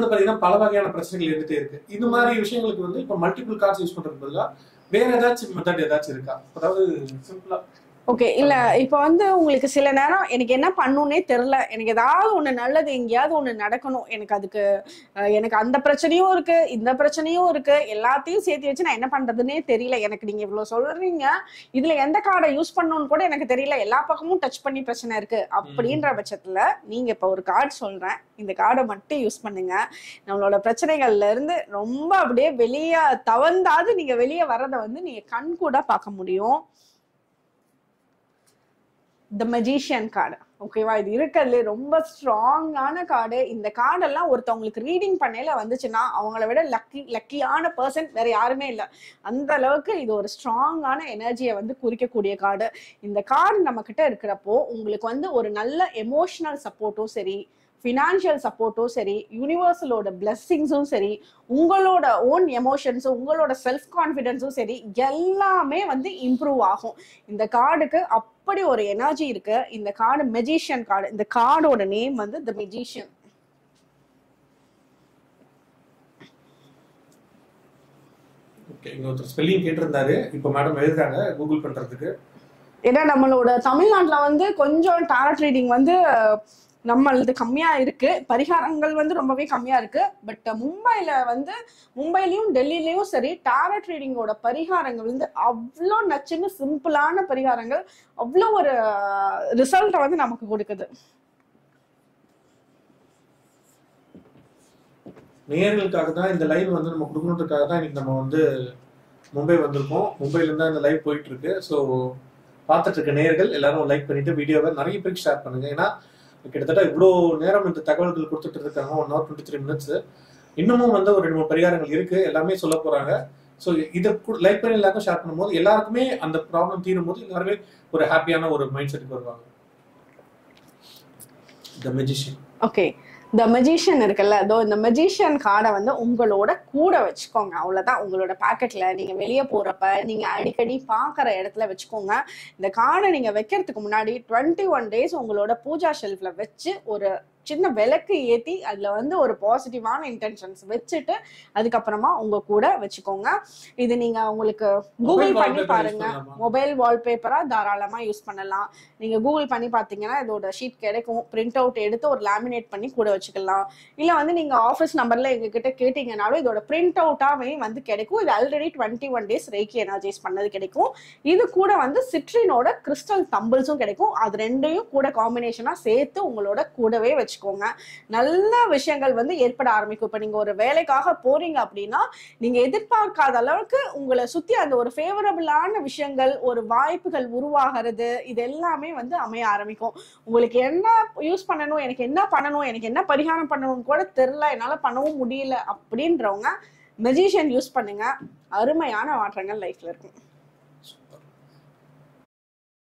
வந்து பாத்தீங்கன்னா பல வகையான பிரச்சனைகள் இருந்துட்டே இருக்கு இந்த மாதிரி விஷயங்களுக்கு வந்து இப்போ மல்டிபிள் கார்ட்ஸ் யூஸ் பண்றது பதிலா வேற ஏதாச்சும் மெத்தட் ஏதாச்சும் இருக்கா அதாவது சிம்பிளா ஓகே இல்ல இப்ப வந்து உங்களுக்கு சில நேரம் எனக்கு என்ன பண்ணுன்னே தெரியல எனக்கு ஏதாவது ஒண்ணு நல்லது எங்கேயாவது ஒண்ணு நடக்கணும் எனக்கு அதுக்கு அஹ், எனக்கு அந்த பிரச்சனையும் இருக்கு இந்த பிரச்சனையும் இருக்கு எல்லாத்தையும் சேர்த்து வச்சு நான் என்ன பண்றதுன்னே தெரியல எனக்கு நீங்க இவ்வளவு சொல்றீங்க இதுல எந்த கார்டை யூஸ் பண்ணணும்னு கூட எனக்கு தெரியல எல்லா பக்கமும் டச் பண்ணி பிரச்சனை இருக்கு அப்படின்ற பட்சத்துல நீங்க இப்ப ஒரு கார்டு சொல்றேன் இந்த கார்டை மட்டும் யூஸ் பண்ணுங்க நம்மளோட பிரச்சனைகள்ல இருந்து ரொம்ப அப்படியே வெளியே தவந்தாது நீங்க வெளியே வர்றதை வந்து நீங்க கண் கூட பார்க்க முடியும் த மெஜிஷியன் கார்டு ஓகேவா இது இருக்கிறதுல ரொம்ப ஸ்ட்ராங்கான கார்டு இந்த கார்டெல்லாம் ஒருத்தவங்களுக்கு ரீடிங் பண்ணையில வந்துச்சுன்னா அவங்கள விட லக்கி லக்கியான பர்சன் வேற யாருமே இல்லை அந்த அளவுக்கு இது ஒரு ஸ்ட்ராங்கான எனர்ஜியை வந்து குறிக்கக்கூடிய கார்டு இந்த கார்டு நம்ம கிட்ட இருக்கிறப்போ உங்களுக்கு வந்து ஒரு நல்ல எமோஷனல் சப்போர்ட்டும் சரி ஃபினான்ஷியல் சப்போர்ட்டும் சரி யூனிவர்சலோட பிளெஸ்ஸிங்ஸும் சரி உங்களோட ஓன் எமோஷன்ஸும் உங்களோட செல்ஃப் கான்ஃபிடென்ஸும் சரி எல்லாமே வந்து இம்ப்ரூவ் ஆகும் இந்த கார்டுக்கு அப்படி ஒரு எனர்ஜி இருக்கு இந்த கார்டு மெஜிஷியன் கார்டு இந்த கார்டோட நேம் வந்து த மெஜிஷியன் ஓகே இங்க ஒருத்தர் ஸ்பெல்லிங் கேட்டிருந்தாரு இப்போ மேடம் எழுதுறாங்க கூகுள் பண்றதுக்கு ஏன்னா நம்மளோட தமிழ்நாட்டுல வந்து கொஞ்சம் டாரட் ரீடிங் வந்து அஹ், நம்மளது கம்மியா இருக்கு பரிகாரங்கள் வந்து ரொம்பவே கம்மியா இருக்கு பட் மும்பைல வந்து மும்பைலயும் டெல்லிலயும் சரி டாரட் ரீடிங்கோட பரிகாரங்கள் வந்து அவ்வளோ நச்சுன்னு சிம்பிளான பரிகாரங்கள் அவ்வளோ ஒரு ரிசல்ட்டை வந்து நமக்கு கொடுக்குது நேயர்களுக்காக தான் இந்த லைவ் வந்து நம்ம கொடுக்கணுன்றதுக்காக தான் இன்னைக்கு நம்ம வந்து மும்பை வந்திருக்கோம் மும்பைல இருந்தா இந்த லைவ் போயிட்டு இருக்கு ஸோ பார்த்துட்டு இருக்க நேயர்கள் எல்லாரும் லைக் பண்ணிட்டு வீடியோவை நிறைய பேருக்கு ஷேர் பண்ணுங்க ஏன்னா கிட்டத்தட்ட இவ்வளோ நேரம் இந்த தகவல்கள் கொடுத்துட்டு இருக்காங்க one hour twenty three minutes இன்னமும் வந்து ஒரு ரெண்டு மூணு பரிகாரங்கள் இருக்கு எல்லாமே சொல்ல போறாங்க ஸோ இதை லைக் பண்ணி எல்லாருக்கும் ஷேர் பண்ணும்போது எல்லாருக்குமே அந்த ப்ராப்ளம் தீரும் போது எல்லாருமே ஒரு ஹாப்பியான ஒரு மைண்ட் செட்டுக்கு வருவாங்க the magician okay the magician இருக்குல்ல அதோ இந்த மெஜிஷியன் கார்டை வந்து உங்களோட கூட வச்சுக்கோங்க அவ்வளவுதான் உங்களோட பாக்கெட்ல நீங்க வெளியே போறப்ப நீங்க அடிக்கடி பாக்குற இடத்துல வச்சுக்கோங்க இந்த கார்டை நீங்க வைக்கிறதுக்கு முன்னாடி டுவெண்ட்டி ஒன் டேஸ் உங்களோட பூஜா ஷெல்ஃப்ல வச்சு ஒரு சின்ன விளக்கு ஏத்தி அதுல வந்து ஒரு பாசிட்டிவான இன்டென்ஷன்ஸ் வச்சுட்டு அதுக்கப்புறமா உங்க கூட வச்சுக்கோங்க இது நீங்க உங்களுக்கு கூகுள் பண்ணி பாருங்க மொபைல் வால்பேப்பரா தாராளமா யூஸ் பண்ணலாம் நீங்க கூகுள் பண்ணி பாத்தீங்கன்னா இதோட ஷீட் கிடைக்கும் பிரிண்ட் அவுட் எடுத்து ஒரு லேமினேட் பண்ணி கூட வச்சுக்கலாம் இல்ல வந்து நீங்க ஆஃபீஸ் நம்பர்ல எங்க கிட்ட கேட்டீங்கனாலும் இதோட பிரிண்ட் அவுட்டாவே வந்து கிடைக்கும் இது already twenty one days reiki energise பண்ணது கிடைக்கும் இது கூட வந்து சிட்ரினோட கிறிஸ்டல் தம்பிள்ஸும் கிடைக்கும் அது ரெண்டையும் கூட காம்பினேஷனா சேர்த்து உங்களோட கூடவே வச்சுக்கோங்க நல்ல விஷயங்கள் வந்து ஏற்பட ஆரம்பிக்கும் இப்ப நீங்க ஒரு வேலைக்காக போறீங்க அப்படின்னா நீங்க எதிர்பார்க்காத அளவுக்கு உங்களை சுத்தி அந்த ஒரு ஃபேவரபிளான விஷயங்கள் ஒரு வாய்ப்புகள் உருவாகிறது இது எல்லாமே வந்து அமைய ஆரம்பிக்கும் உங்களுக்கு என்ன யூஸ் பண்ணணும் எனக்கு என்ன பண்ணணும் எனக்கு என்ன பரிகாரம் பண்ணணும்னு கூட தெரியல என்னால பண்ணவும் முடியல அப்படின்றவங்க மெஜிஷியன் யூஸ் பண்ணுங்க அருமையான மாற்றங்கள் லைஃப்ல இருக்கும்